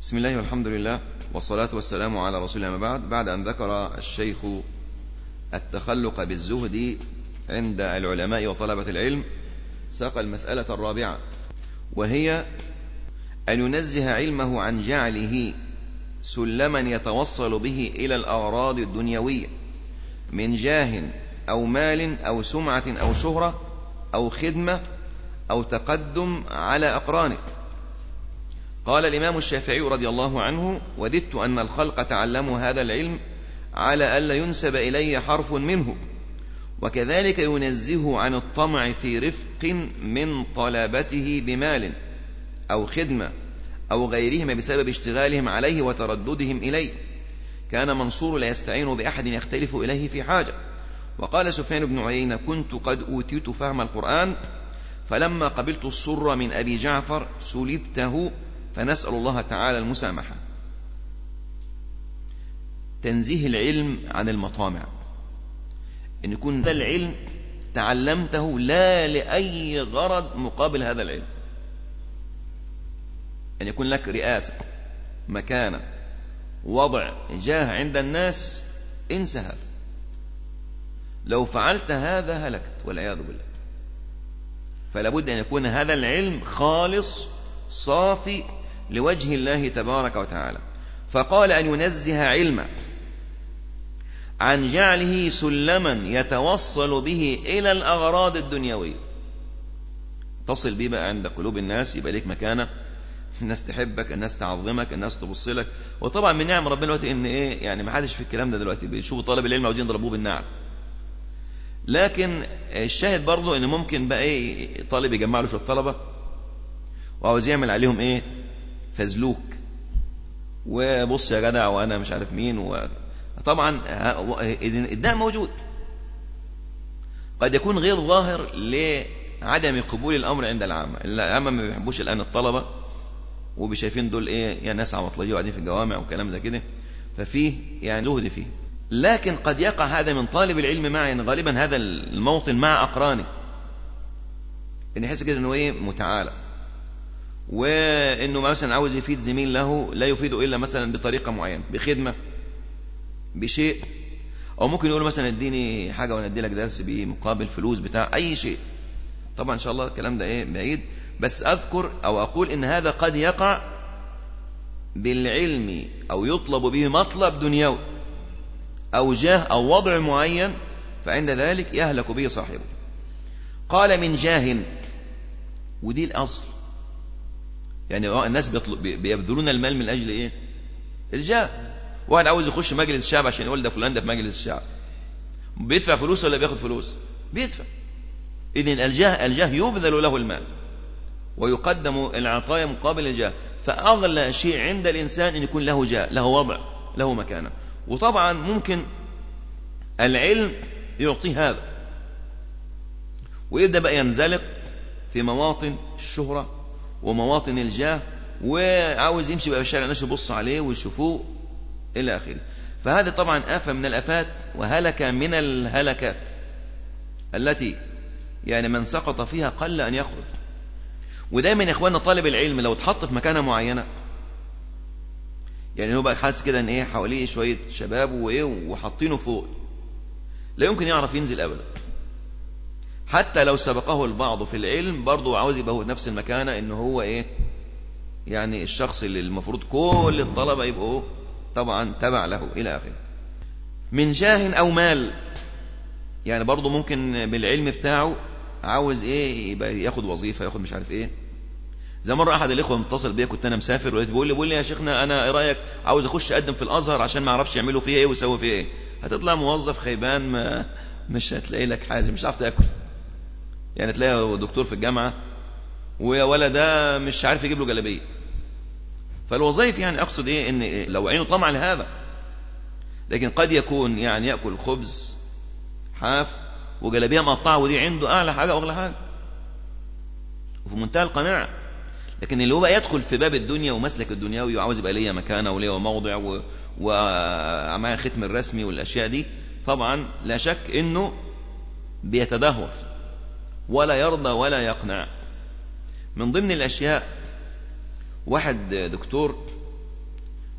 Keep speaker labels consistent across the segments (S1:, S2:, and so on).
S1: بسم الله والحمد لله والصلاة والسلام على رسول الله ما بعد بعد أن ذكر الشيخ التخلق بالزهد عند العلماء وطلبة العلم ساق المسألة الرابعة وهي أن ينزه علمه عن جعله سلما يتوصل به إلى الأغراض الدنيوية من جاه أو مال أو سمعة أو شهرة أو خدمة أو تقدم على أقرانه قال الإمام الشافعي رضي الله عنه وددت أن الخلق تعلموا هذا العلم على ألا ينسب إلي حرف منه وكذلك ينزه عن الطمع في رفق من طلبته بمال أو خدمة أو غيرهما بسبب اشتغالهم عليه وترددهم إليه كان منصور لا يستعين بأحد يختلف إليه في حاجة وقال سفيان بن عيينة كنت قد أوتيت فهم القرآن فلما قبلت السر من أبي جعفر سلبته فنسأل الله تعالى المسامحة تنزيه العلم عن المطامع أن يكون هذا العلم تعلمته لا لأي غرض مقابل هذا العلم أن يكون لك رئاسة مكانة وضع جاه عند الناس انسى هذا لو فعلت هذا هلكت والعياذ بالله فلا بد أن يكون هذا العلم خالص صافي لوجه الله تبارك وتعالى فقال أن ينزه علمه عن جعله سلما يتوصل به إلى الأغراض الدنيوية تصل به بقى عند قلوب الناس يبقى ليك مكانة الناس تحبك الناس تعظمك الناس تبص لك وطبعا من نعم ربنا دلوقتي ان ايه يعني ما حدش في الكلام ده دلوقتي بيشوفوا طالب العلم عاوزين يضربوه بالنعل لكن الشاهد برضه ان ممكن بقى ايه طالب يجمع له شويه طلبه وعاوز يعمل عليهم ايه فزلوك وبص يا جدع وانا مش عارف مين و... طبعا الداء موجود قد يكون غير ظاهر لعدم قبول الامر عند العامه العامه ما بيحبوش الان الطلبه وبشايفين دول ايه يعني ناس عمطلجيه وقاعدين في الجوامع وكلام زي كده ففيه يعني زهد فيه لكن قد يقع هذا من طالب العلم معي يعني غالبا هذا الموطن مع اقرانه ان يحس كده انه ايه متعالى وانه مثلا عاوز يفيد زميل له لا يفيده الا مثلا بطريقه معينه بخدمه بشيء او ممكن يقول مثلا اديني حاجه وانا ادي لك درس بمقابل فلوس بتاع اي شيء طبعا ان شاء الله الكلام ده ايه بعيد بس اذكر او اقول ان هذا قد يقع بالعلم او يطلب به مطلب دنيوي او جاه او وضع معين فعند ذلك يهلك به صاحبه قال من جاه ودي الاصل يعني الناس بيطلب بيبذلون المال من اجل ايه الجاه واحد عاوز يخش مجلس الشعب عشان يقول ده فلان ده في مجلس الشعب بيدفع فلوس ولا بياخد فلوس بيدفع اذن الجاه الجاه يبذل له المال ويقدم العطايا مقابل الجاه فاغلى شيء عند الانسان ان يكون له جاه له وضع له مكانه وطبعا ممكن العلم يعطيه هذا ويبدا بقى ينزلق في مواطن الشهره ومواطن الجاه وعاوز يمشي بقى في الشارع الناس يبصوا عليه ويشوفوه إلى آخره فهذا طبعا آفة من الآفات وهلك من الهلكات التي يعني من سقط فيها قل أن يخرج ودايما يا إخواننا طالب العلم لو اتحط في مكانة معينة يعني هو بقى حاسس كده ان ايه حواليه شويه شباب وايه وحاطينه فوق لا يمكن يعرف ينزل ابدا حتى لو سبقه البعض في العلم برضه عاوز يبقى هو نفس المكانه ان هو ايه يعني الشخص اللي المفروض كل الطلبه يبقوا طبعا تبع له إلى آخره من جاه أو مال يعني برضه ممكن بالعلم بتاعه عاوز ايه يبقى ياخد وظيفه ياخد مش عارف ايه زي مره احد الاخوه متصل بيا كنت انا مسافر ولقيت بيقول لي بيقول لي يا شيخنا انا ايه رايك عاوز اخش اقدم في الازهر عشان ما اعرفش يعملوا فيها ايه ويسووا فيها ايه هتطلع موظف خيبان ما مش هتلاقي لك حاجه مش هتعرف تاكل يعني تلاقي دكتور في الجامعه ويا ولا ده مش عارف يجيب له جلابيه فالوظائف يعني أقصد إيه إن لو عينه طمع لهذا لكن قد يكون يعني يأكل خبز حاف وجلابيه مقطعة ودي عنده أعلى حاجة وأغلى حاجة وفي منتهى القناعة لكن اللي هو بقى يدخل في باب الدنيا ومسلك الدنيوي وعاوز يبقى ليا مكانه وليا موضع و... ومعاه ختم الرسمي والأشياء دي طبعا لا شك إنه بيتدهور ولا يرضى ولا يقنع من ضمن الأشياء واحد دكتور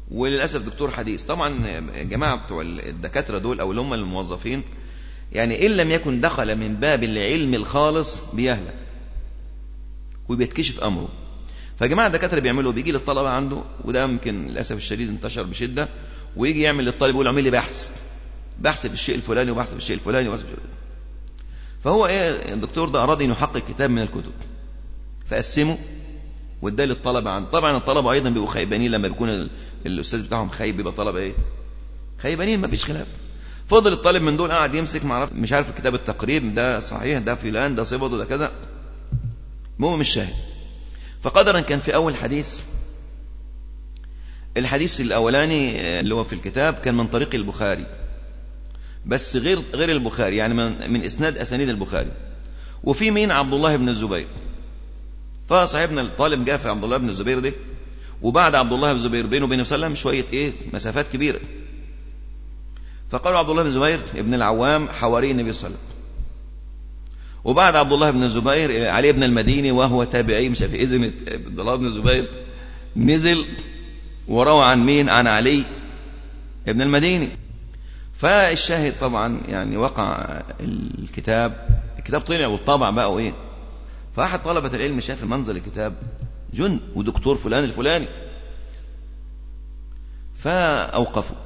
S1: وللاسف دكتور حديث طبعا الجماعه بتوع الدكاتره دول او اللي هم الموظفين يعني ان لم يكن دخل من باب العلم الخالص بيهلك وبيتكشف امره فجماعه الدكاتره بيعملوا بيجي للطلبه عنده وده يمكن للاسف الشديد انتشر بشده ويجي يعمل للطالب يقول اعمل لي بحث بحث في الشيء الفلاني وبحث في الشيء الفلاني وبحث في الشيء الفلاني فهو ايه الدكتور ده اراد ان يحقق كتاب من الكتب فقسمه واداه للطلبه عنده طبعا الطلبه ايضا بيبقوا خيبانين لما بيكون الاستاذ بتاعهم خايب بيبقى طلبه ايه خيبانين ما فيش خلاف فضل الطالب من دول قاعد يمسك معرف مش عارف كتاب التقريب ده صحيح ده فلان ده صفته ده كذا المهم مش شاهد فقدرا كان في اول حديث الحديث الاولاني اللي هو في الكتاب كان من طريق البخاري بس غير غير البخاري يعني من, من اسناد اسانيد البخاري وفي مين عبد الله بن الزبير فصاحبنا الطالب جاء في عبد الله بن الزبير ده وبعد عبد الله بن الزبير بينه وبين وسلم شويه ايه مسافات كبيره فقالوا عبد الله بن الزبير ابن العوام حواري النبي صلى الله عليه وسلم وبعد عبد الله بن الزبير علي بن المديني وهو تابعي مش في اذن عبد الله بن الزبير نزل وروى عن مين عن علي ابن المديني فالشاهد طبعا يعني وقع الكتاب الكتاب طلع والطبع بقى وايه فاحد طلبة العلم شاف منظر الكتاب جن ودكتور فلان الفلاني فأوقفوا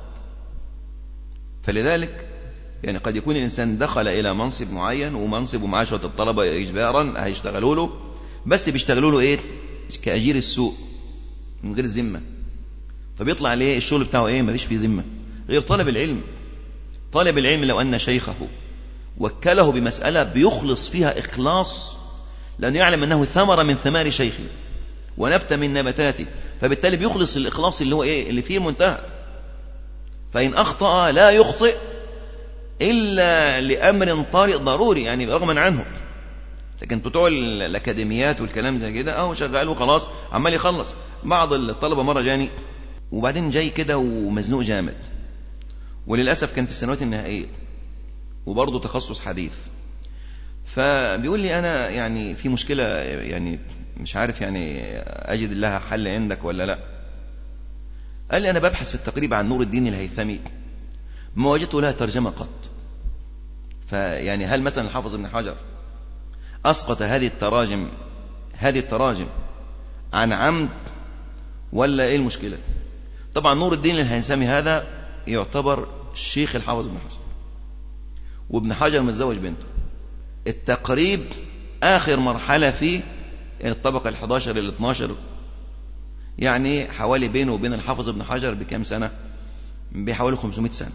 S1: فلذلك يعني قد يكون الإنسان دخل إلى منصب معين ومنصب ومعاشرة الطلبة إجبارا هيشتغلوا له بس بيشتغلوا له إيه كأجير السوق من غير ذمة فبيطلع عليه الشغل بتاعه إيه مفيش فيه ذمة غير طالب العلم طالب العلم لو أن شيخه وكله بمسألة بيخلص فيها إخلاص لأنه يعلم أنه ثمرة من ثمار شيخه ونبت من نباتاته فبالتالي بيخلص الإخلاص اللي هو إيه اللي فيه منتهى فإن أخطأ لا يخطئ إلا لأمر طارئ ضروري يعني رغما عنه لكن بتوع الأكاديميات والكلام زي كده أهو شغال وخلاص عمال يخلص بعض الطلبة مرة جاني وبعدين جاي كده ومزنوق جامد وللأسف كان في السنوات النهائية وبرضه تخصص حديث فبيقول لي أنا يعني في مشكلة يعني مش عارف يعني أجد لها حل عندك ولا لا قال لي أنا ببحث في التقريب عن نور الدين الهيثمي ما وجدت لها ترجمة قط فيعني هل مثلا الحافظ ابن حجر أسقط هذه التراجم هذه التراجم عن عمد ولا إيه المشكلة طبعا نور الدين الهيثمي هذا يعتبر شيخ الحافظ ابن حجر وابن حجر متزوج بنته التقريب آخر مرحلة فيه الطبقة ال 11 ال 12 يعني حوالي بينه وبين الحافظ ابن حجر بكام سنة بحوالي 500 سنة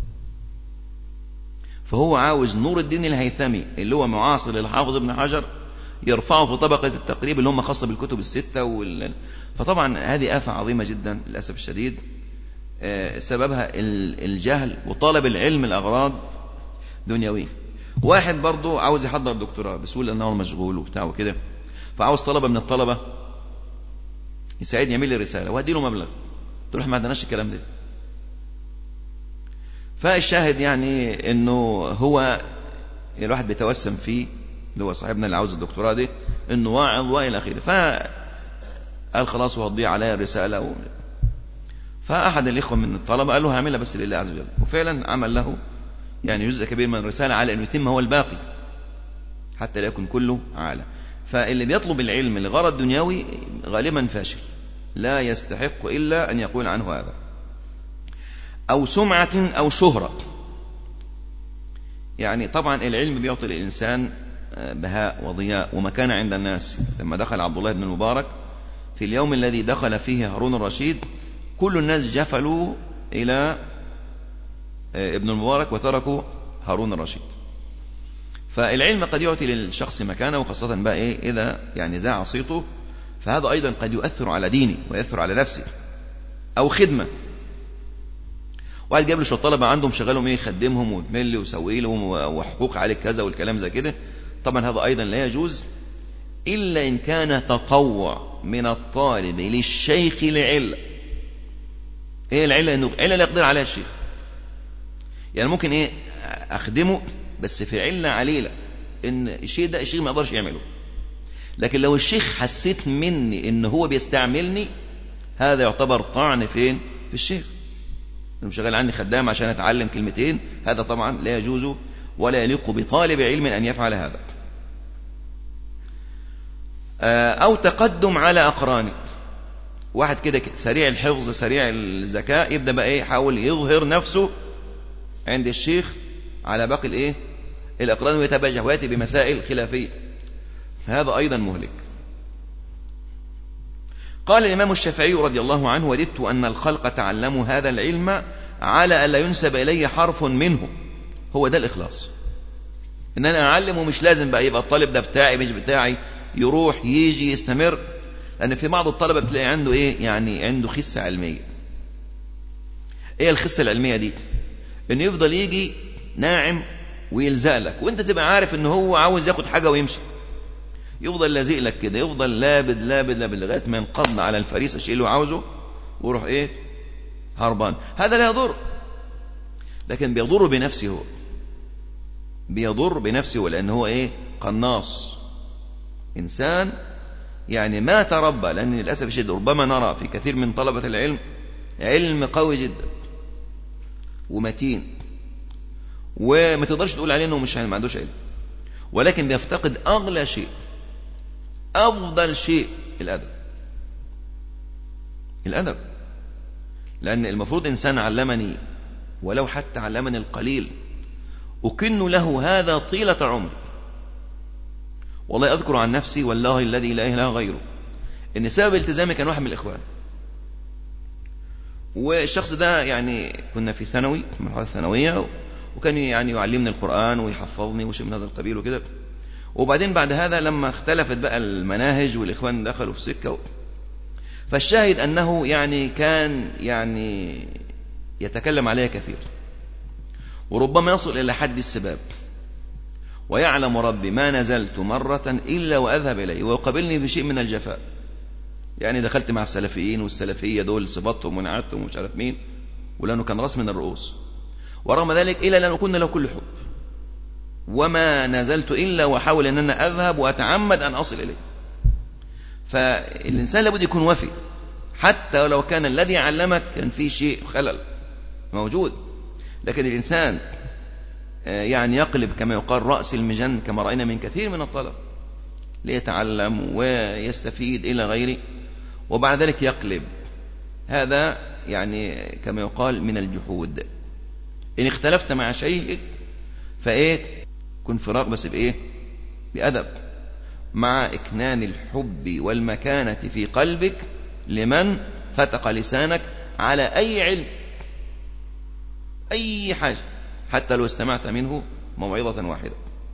S1: فهو عاوز نور الدين الهيثمي اللي هو معاصر للحافظ ابن حجر يرفعه في طبقة التقريب اللي هم خاصة بالكتب الستة وال... فطبعا هذه آفة عظيمة جدا للأسف الشديد سببها الجهل وطلب العلم الأغراض دنيوية واحد برضه عاوز يحضر دكتوراه بسهولة لأنه مشغول وبتاع وكده فعاوز طلبة من الطلبة يساعدني يعمل لي رسالة وهدي له مبلغ تروح ما عندناش الكلام ده فالشاهد يعني انه هو الواحد بيتوسم فيه اللي هو صاحبنا اللي عاوز الدكتوراه دي انه واعظ والى اخره فقال خلاص وهضيع عليها الرساله و... فاحد الاخوه من الطلبه قال له هعملها بس لله عز وجل وفعلا عمل له يعني جزء كبير من الرساله على انه يتم هو الباقي حتى لا يكون كله عالة فاللي بيطلب العلم لغرض دنيوي غالبا فاشل لا يستحق الا ان يقول عنه هذا أو سمعة أو شهرة يعني طبعا العلم بيعطي الإنسان بهاء وضياء ومكانة عند الناس لما دخل عبد الله بن المبارك في اليوم الذي دخل فيه هارون الرشيد كل الناس جفلوا إلى ابن المبارك وتركوا هارون الرشيد فالعلم قد يعطي للشخص مكانة وخاصة بقى إيه إذا يعني زاع صيته فهذا أيضا قد يؤثر على دينه ويؤثر على نفسه أو خدمة واحد جاب له شويه طلبه عندهم شغالهم ايه يخدمهم ويمل ويسوي لهم وحقوق عليك كذا والكلام زي كده طبعا هذا ايضا لا يجوز الا ان كان تطوع من الطالب للشيخ لعله ايه العله انه عله لا يقدر عليها الشيخ يعني ممكن ايه اخدمه بس في عله عليله ان الشيء ده الشيخ ما يقدرش يعمله لكن لو الشيخ حسيت مني ان هو بيستعملني هذا يعتبر طعن فين في الشيخ أنا شغال عني خدام عشان أتعلم كلمتين هذا طبعا لا يجوز ولا يليق بطالب علم أن يفعل هذا آه، أو تقدم على أقرانه واحد كده سريع الحفظ سريع الذكاء يبدأ بقى إيه يحاول يظهر نفسه عند الشيخ على باقي الإيه الأقران ويتبجه ويأتي بمسائل خلافية هذا أيضا مهلك قال الإمام الشافعي رضي الله عنه وددت أن الخلق تعلموا هذا العلم على ألا ينسب إلي حرف منه هو ده الإخلاص إن أنا أعلمه مش لازم بقى يبقى الطالب ده بتاعي مش بتاعي يروح يجي يستمر لأن في بعض الطلبة بتلاقي عنده إيه يعني عنده خسة علمية إيه الخسة العلمية دي إنه يفضل يجي ناعم ويلزق لك وانت تبقى عارف ان هو عاوز ياخد حاجة ويمشي يفضل لازق لك كده يفضل لابد لابد لابد لغاية ما ينقض على الفريسة الشيء اللي هو عاوزه ويروح ايه هربان هذا لا يضر لكن بيضر بنفسه هو بيضر بنفسه لأن هو ايه قناص إنسان يعني ما تربى لأن للأسف الشديد ربما نرى في كثير من طلبة العلم علم قوي جدا ومتين وما تقدرش تقول عليه انه مش ما عندوش علم ولكن بيفتقد اغلى شيء افضل شيء الادب الادب لان المفروض انسان علمني ولو حتى علمني القليل أكن له هذا طيلة عمري والله أذكر عن نفسي والله الذي لا إله غيره إن سبب التزامي كان واحد من الإخوان والشخص ده يعني كنا في ثانوي مرحلة ثانوية وكان يعني يعلمني القرآن ويحفظني وشيء من هذا القبيل وكده وبعدين بعد هذا لما اختلفت بقى المناهج والإخوان دخلوا في سكة فالشاهد أنه يعني كان يعني يتكلم عليها كثير وربما يصل إلى حد السباب ويعلم ربي ما نزلت مرة إلا وأذهب إليه ويقابلني بشيء من الجفاء يعني دخلت مع السلفيين والسلفية دول صبتهم ونعتهم ومش عارف مين ولأنه كان رأس من الرؤوس ورغم ذلك إلا لأن كنا له كل حب وما نزلت إلا وحاول أن أنا أذهب وأتعمد أن أصل إليه فالإنسان لابد يكون وفي حتى ولو كان الذي علمك كان فيه شيء خلل موجود لكن الإنسان آه، يعني يقلب كما يقال رأس المجن كما رأينا من كثير من الطلب ليتعلم ويستفيد إلى غيره وبعد ذلك يقلب هذا يعني كما يقال من الجحود إن اختلفت مع شيء فإيه كن فراق بس بإيه بأدب مع إكنان الحب والمكانة في قلبك لمن فتق لسانك على أي علم أي حاجة حتى لو استمعت منه موعظة واحدة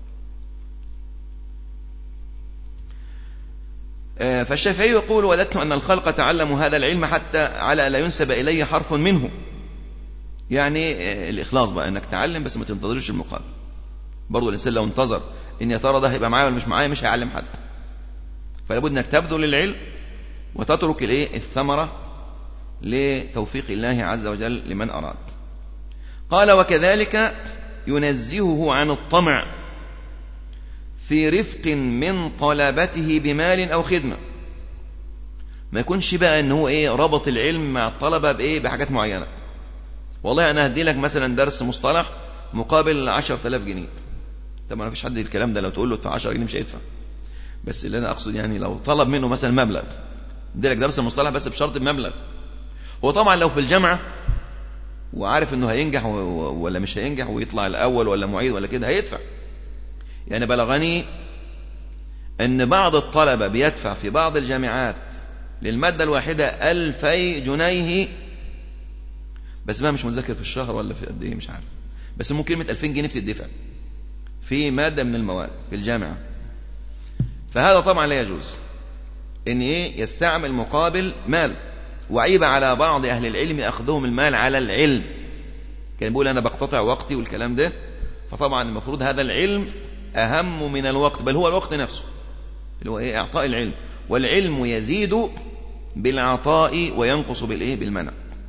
S1: آه، فالشافعي يقول وددت أن الخلق تعلموا هذا العلم حتى على لا ينسب إلي حرف منه يعني آه، الإخلاص بقى أنك تعلم بس ما تنتظرش المقابل برضه الإنسان لو انتظر إن يا ترى ده هيبقى معايا ولا مش معايا مش هيعلم حد فلابد أنك تبذل العلم وتترك الإيه الثمرة لتوفيق الله عز وجل لمن أراد قال وكذلك ينزهه عن الطمع في رفق من طلبته بمال أو خدمة ما يكونش بقى ان هو ايه ربط العلم مع الطلبة بايه بحاجات معينة والله انا هدي لك مثلا درس مصطلح مقابل 10000 جنيه طبعا ما فيش حد الكلام ده لو تقول له ادفع 10 جنيه مش هيدفع بس اللي انا اقصد يعني لو طلب منه مثلا مبلغ ادي لك درس مصطلح بس بشرط بمبلغ هو طبعا لو في الجامعه وعارف انه هينجح ولا مش هينجح ويطلع الاول ولا معيد ولا كده هيدفع يعني بلغني ان بعض الطلبة بيدفع في بعض الجامعات للمادة الواحدة ألفي جنيه بس ما مش متذكر في الشهر ولا في قد ايه مش عارف بس ممكن كلمة 2000 جنيه بتدفع في مادة من المواد في الجامعة فهذا طبعا لا يجوز ان ايه يستعمل مقابل مال وعيب على بعض أهل العلم أخذهم المال على العلم كان بيقول أنا بقتطع وقتي والكلام ده فطبعا المفروض هذا العلم أهم من الوقت بل هو الوقت نفسه اللي هو إيه إعطاء العلم والعلم يزيد بالعطاء وينقص بالإيه بالمنع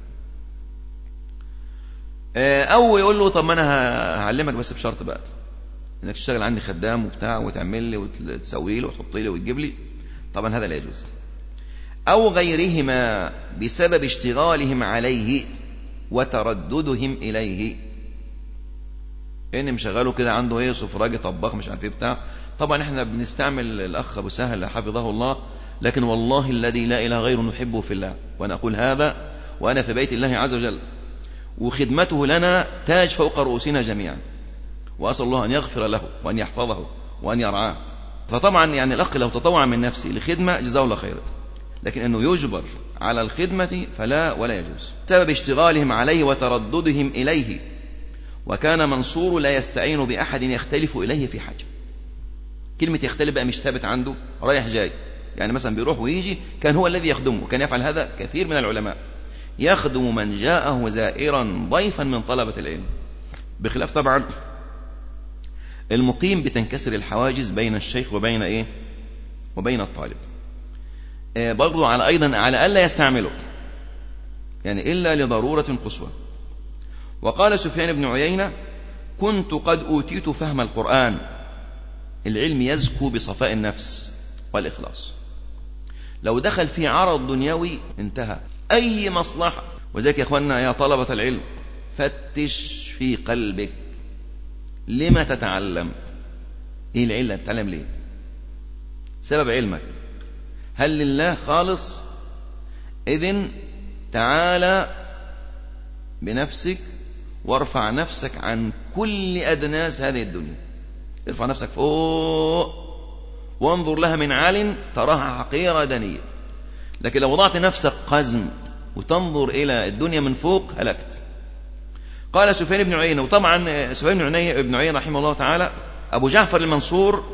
S1: آه، أو يقول له طب ما أنا هعلمك بس بشرط بقى إنك تشتغل عندي خدام وبتاع وتعمل لي وتسوي لي وتحط لي وتجيب لي طبعا هذا لا يجوز أو غيرهما بسبب اشتغالهم عليه وترددهم إليه إن مشغله كده عنده إيه سفراجي طباخ مش عارف إيه بتاع طبعا إحنا بنستعمل الأخ أبو سهل حفظه الله لكن والله الذي لا إله غيره نحبه في الله وأنا أقول هذا وأنا في بيت الله عز وجل وخدمته لنا تاج فوق رؤوسنا جميعا وأسأل الله أن يغفر له وأن يحفظه وأن يرعاه فطبعا يعني الأخ لو تطوع من نفسه لخدمة جزاه الله خيرا لكن أنه يجبر على الخدمة فلا ولا يجوز سبب اشتغالهم عليه وترددهم إليه وكان منصور لا يستعين بأحد يختلف إليه في حاجة كلمة يختلف بقى مش ثابت عنده رايح جاي يعني مثلا بيروح ويجي كان هو الذي يخدمه كان يفعل هذا كثير من العلماء يخدم من جاءه زائرا ضيفا من طلبة العلم بخلاف طبعا المقيم بتنكسر الحواجز بين الشيخ وبين ايه وبين الطالب آه برضو على ايضا على الا يستعمله يعني الا لضروره قصوى وقال سفيان بن عيينه كنت قد اوتيت فهم القران العلم يزكو بصفاء النفس والاخلاص لو دخل في عرض دنيوي انتهى اي مصلحه وذلك يا اخواننا يا طلبه العلم فتش في قلبك لما تتعلم ايه العلة تتعلم ليه سبب علمك هل لله خالص اذن تعالى بنفسك وارفع نفسك عن كل أدناس هذه الدنيا ارفع نفسك فوق وانظر لها من عال تراها حقيرة دنية لكن لو وضعت نفسك قزم وتنظر إلى الدنيا من فوق هلكت قال سفيان بن عيينة وطبعا سفيان بن عيينة ابن عيينة رحمه الله تعالى أبو جعفر المنصور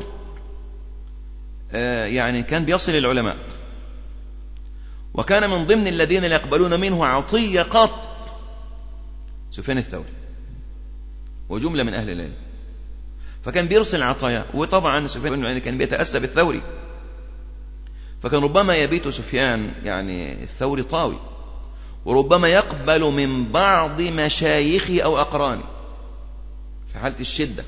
S1: يعني كان بيصل العلماء وكان من ضمن الذين لا يقبلون منه عطية قط سفيان الثوري وجملة من أهل العلم فكان بيرسل عطايا وطبعا سفيان بن عيينة كان بيتأسى بالثوري فكان ربما يبيت سفيان يعني الثوري طاوي وربما يقبل من بعض مشايخه أو أقرانه في حالة الشدة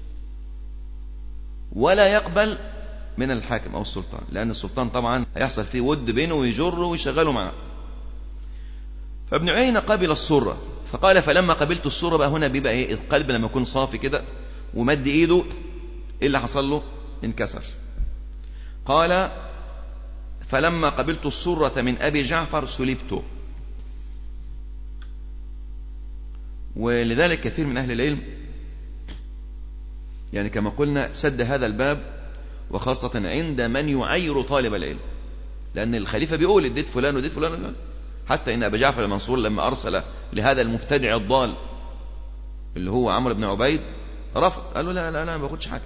S1: ولا يقبل من الحاكم أو السلطان لأن السلطان طبعا هيحصل فيه ود بينه ويجره ويشغله معه فابن عيينة قبل الصورة فقال فلما قبلت الصورة بقى هنا بيبقى ايه القلب لما يكون صافي كده ومد ايده ايه اللي حصل له انكسر قال فلما قبلت الصورة من أبي جعفر سلبته ولذلك كثير من أهل العلم يعني كما قلنا سد هذا الباب وخاصة عند من يعير طالب العلم لأن الخليفة بيقول اديت فلان وديت فلان وديت حتى إن أبا جعفر المنصور لما أرسل لهذا المبتدع الضال اللي هو عمرو بن عبيد رفض قال له لا لا لا ما باخدش حاجة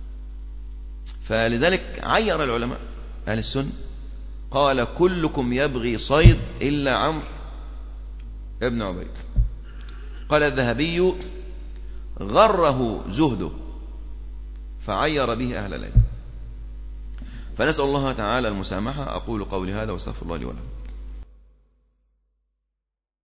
S1: فلذلك عير العلماء أهل السنة قال كلكم يبغي صيد إلا عمرو ابن عبيد قال الذهبي غره زهده فعير به أهل العلم فنسأل الله تعالى المسامحة أقول قولي هذا واستغفر الله لي ولكم